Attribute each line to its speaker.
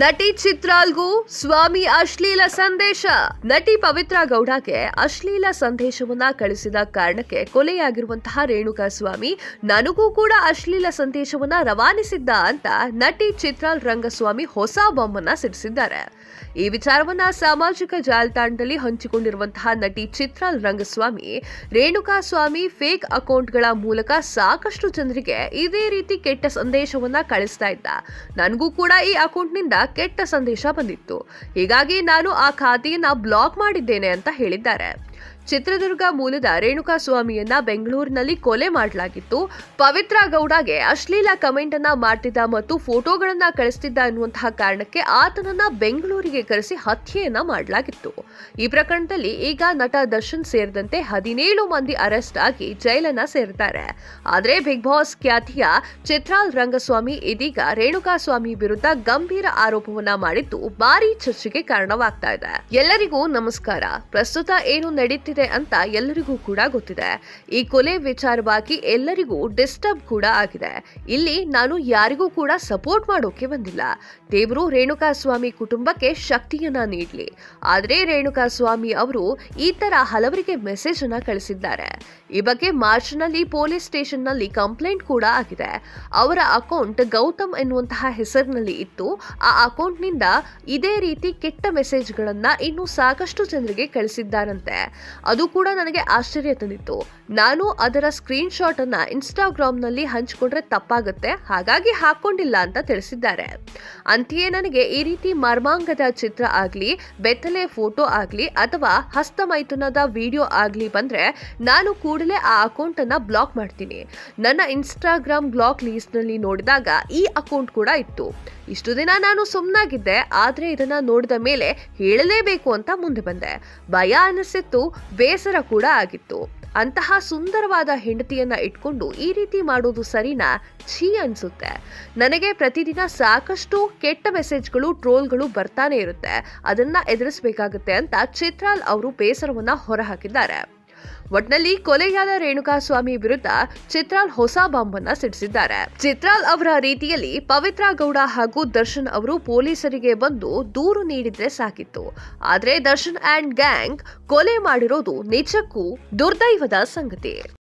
Speaker 1: ನಟಿ ಚಿತ್ರಾಲ್ಗೂ ಸ್ವಾಮಿ ಅಶ್ಲೀಲ ಸಂದೇಶ ನಟಿ ಪವಿತ್ರ ಗೌಡಗೆ ಅಶ್ಲೀಲ ಸಂದೇಶವನ್ನ ಕಳಿಸಿದ ಕಾರಣಕ್ಕೆ ಕೊಲೆಯಾಗಿರುವಂತಹ ರೇಣುಕಾ ಸ್ವಾಮಿ ನನಗೂ ಕೂಡ ಅಶ್ಲೀಲ ಸಂದೇಶವನ್ನ ರವಾನಿಸಿದ್ದ ಅಂತ ನಟಿ ಚಿತ್ರಾಲ್ ರಂಗಸ್ವಾಮಿ ಹೊಸ ಬಾಂಬನ್ನ ಸಿಡಿಸಿದ್ದಾರೆ ಈ ವಿಚಾರವನ್ನ ಸಾಮಾಜಿಕ ಜಾಲತಾಣದಲ್ಲಿ ಹಂಚಿಕೊಂಡಿರುವಂತಹ ನಟಿ ಚಿತ್ರಾಲ್ ರಂಗಸ್ವಾಮಿ ರೇಣುಕಾ ಸ್ವಾಮಿ ಫೇಕ್ ಅಕೌಂಟ್ಗಳ ಮೂಲಕ ಸಾಕಷ್ಟು ಜನರಿಗೆ ಇದೇ ರೀತಿ ಕೆಟ್ಟ ಸಂದೇಶವನ್ನ ಕಳಿಸ್ತಾ ಇದ್ದ ನನಗೂ ಕೂಡ ಈ ಅಕೌಂಟ್ನಿಂದ ಕೆಟ್ಟ ಸಂದೇಶ ಬಂದಿತ್ತು ಹೀಗಾಗಿ ನಾನು ಆ ಖಾತೆಯನ್ನ ಬ್ಲಾಕ್ ಮಾಡಿದ್ದೇನೆ ಅಂತ ಹೇಳಿದ್ದಾರೆ ಚಿತ್ರದುರ್ಗ ಮೂಲದ ರೇಣುಕಾ ಸ್ವಾಮಿಯನ್ನ ಬೆಂಗಳೂರಿನಲ್ಲಿ ಕೊಲೆ ಮಾಡಲಾಗಿತ್ತು ಪವಿತ್ರ ಗೌಡಗೆ ಅಶ್ಲೀಲ ಕಮೆಂಟ್ ಅನ್ನ ಮಾಡ್ತಿದ್ದ ಮತ್ತು ಫೋಟೋಗಳನ್ನ ಕಳಿಸ್ತಿದ್ದ ಎನ್ನುವಂತಹ ಕಾರಣಕ್ಕೆ ಆತನನ್ನ ಬೆಂಗಳೂರಿಗೆ ಕರೆಸಿ ಹತ್ಯೆಯನ್ನ ಮಾಡಲಾಗಿತ್ತು ಈ ಪ್ರಕರಣದಲ್ಲಿ ಈಗ ನಟ ದರ್ಶನ್ ಸೇರಿದಂತೆ ಹದಿನೇಳು ಮಂದಿ ಅರೆಸ್ಟ್ ಆಗಿ ಜೈಲನ್ನ ಸೇರಿದ್ದಾರೆ ಆದ್ರೆ ಬಿಗ್ ಬಾಸ್ ಖ್ಯಾತಿಯ ಚಿತ್ರಾಲ್ ರಂಗಸ್ವಾಮಿ ಇದೀಗ ರೇಣುಕಾ ಸ್ವಾಮಿ ವಿರುದ್ಧ ಗಂಭೀರ ಆರೋಪವನ್ನ ಮಾಡಿದ್ದು ಭಾರಿ ಚರ್ಚೆಗೆ ಕಾರಣವಾಗ್ತಾ ಇದೆ ಎಲ್ಲರಿಗೂ ನಮಸ್ಕಾರ ಪ್ರಸ್ತುತ ಏನು ನಡೀತಿದೆ ಅಂತ ಎಲ್ಲರಿಗೂ ಕೂಡ ಗೊತ್ತಿದೆ ಈ ಕೊಲೆ ವಿಚಾರವಾಗಿ ಎಲ್ಲರಿಗೂ ಡಿಸ್ಟರ್ಬ್ ಕೂಡ ಆಗಿದೆ ಇಲ್ಲಿ ನಾನು ಯಾರಿಗೂ ಕೂಡ ಸಪೋರ್ಟ್ ಮಾಡೋಕೆ ಬಂದಿಲ್ಲ ದೇವರು ರೇಣುಕಾ ಸ್ವಾಮಿ ಕುಟುಂಬಕ್ಕೆ ಶಕ್ತಿಯನ್ನ ನೀಡಲಿ ಆದ್ರೆ ರೇಣುಕಾ ಸ್ವಾಮಿ ಅವರು ಈ ತರ ಹಲವರಿಗೆ ಮೆಸೇಜ್ ಅನ್ನ ಕಳಿಸಿದ್ದಾರೆ ಈ ಬಗ್ಗೆ ಮಾರ್ಚ್ ನಲ್ಲಿ ಪೊಲೀಸ್ ಸ್ಟೇಷನ್ ನಲ್ಲಿ ಕಂಪ್ಲೇಂಟ್ ಕೂಡ ಆಗಿದೆ ಅವರ ಅಕೌಂಟ್ ಗೌತಮ್ ಎನ್ನುವಂತಹ ಹೆಸರಿನಲ್ಲಿ ಇತ್ತು ಆ ಅಕೌಂಟ್ ನಿಂದ ಇದೇ ರೀತಿ ಕೆಟ್ಟ ಮೆಸೇಜ್ಗಳನ್ನ ಇನ್ನು ಸಾಕಷ್ಟು ಜನರಿಗೆ ಕಳಿಸಿದ್ದಾರಂತೆ ಅದು ಕೂಡ ನನಗೆ ಆಶ್ಚರ್ಯ ತಂದಿತ್ತು ನಾನು ಅದರ ಸ್ಕ್ರೀನ್ ಶಾಟ್ ಅನ್ನ ಇನ್ಸ್ಟಾಗ್ರಾಮ್ ನಲ್ಲಿ ಹಂಚಿಕೊಂಡ್ರೆ ತಪ್ಪಾಗುತ್ತೆ ಹಾಗಾಗಿ ಹಾಕೊಂಡಿಲ್ಲ ಅಂತ ತಿಳಿಸಿದ್ದಾರೆ ಅಂತೆಯೇ ನನಗೆ ಈ ರೀತಿ ಮರ್ಮಾಂಗದ ಚಿತ್ರ ಆಗ್ಲಿ ಬೆತ್ತಲೆ ಫೋಟೋ ಆಗ್ಲಿ ಅಥವಾ ಹಸ್ತಮೈಥುನದ ವಿಡಿಯೋ ಆಗ್ಲಿ ಬಂದ್ರೆ ನಾನು ಕೂಡಲೇ ಆ ಅಕೌಂಟ್ ಅನ್ನ ಬ್ಲಾಕ್ ಮಾಡ್ತೀನಿ ನನ್ನ ಇನ್ಸ್ಟಾಗ್ರಾಮ್ ಬ್ಲಾಕ್ ಲೀಸ್ಟ್ ನಲ್ಲಿ ನೋಡಿದಾಗ ಈ ಅಕೌಂಟ್ ಕೂಡ ಇತ್ತು ಇಷ್ಟು ದಿನ ನಾನು ಸುಮ್ಮನಾಗಿದ್ದೆ ಆದ್ರೆ ಇದನ್ನ ನೋಡಿದ ಮೇಲೆ ಹೇಳಲೇಬೇಕು ಅಂತ ಮುಂದೆ ಬಂದೆ ಭಯ ಅನಿಸಿತ್ತು ಬೇಸರ ಕೂಡ ಆಗಿತ್ತು ಅಂತಹ ಸುಂದರವಾದ ಹೆಂಡತಿಯನ್ನ ಇಟ್ಕೊಂಡು ಈ ರೀತಿ ಮಾಡೋದು ಸರಿನಾ ಛೀ ಅನ್ಸುತ್ತೆ ನನಗೆ ಪ್ರತಿದಿನ ಸಾಕಷ್ಟು ಕೆಟ್ಟ ಮೆಸೇಜ್ಗಳು ಟ್ರೋಲ್ಗಳು ಬರ್ತಾನೆ ಇರುತ್ತೆ ಅದನ್ನ ಎದುರಿಸಬೇಕಾಗುತ್ತೆ ಅಂತ ಚಿತ್ರಾಲ್ ಅವರು ಬೇಸರವನ್ನ ಹೊರಹಾಕಿದ್ದಾರೆ ಒಟ್ನಲ್ಲಿ ಕೊಲೆಯಾದ ರೇಣುಕಾ ಸ್ವಾಮಿ ವಿರುದ್ಧ ಚಿತ್ರಾಲ್ ಹೊಸ ಬಾಂಬನ್ನ ಸಿಡಿಸಿದ್ದಾರೆ ಚಿತ್ರಾಲ್ ಅವರ ರೀತಿಯಲ್ಲಿ ಪವಿತ್ರ ಗೌಡ ಹಾಗೂ ದರ್ಶನ್ ಅವರು ಪೊಲೀಸರಿಗೆ ಬಂದು ದೂರು ನೀಡಿದ್ರೆ ಸಾಕಿತ್ತು ಆದ್ರೆ ದರ್ಶನ್ ಅಂಡ್ ಗ್ಯಾಂಗ್ ಕೊಲೆ ಮಾಡಿರೋದು ನಿಜಕ್ಕೂ ದುರ್ದೈವದ ಸಂಗತಿ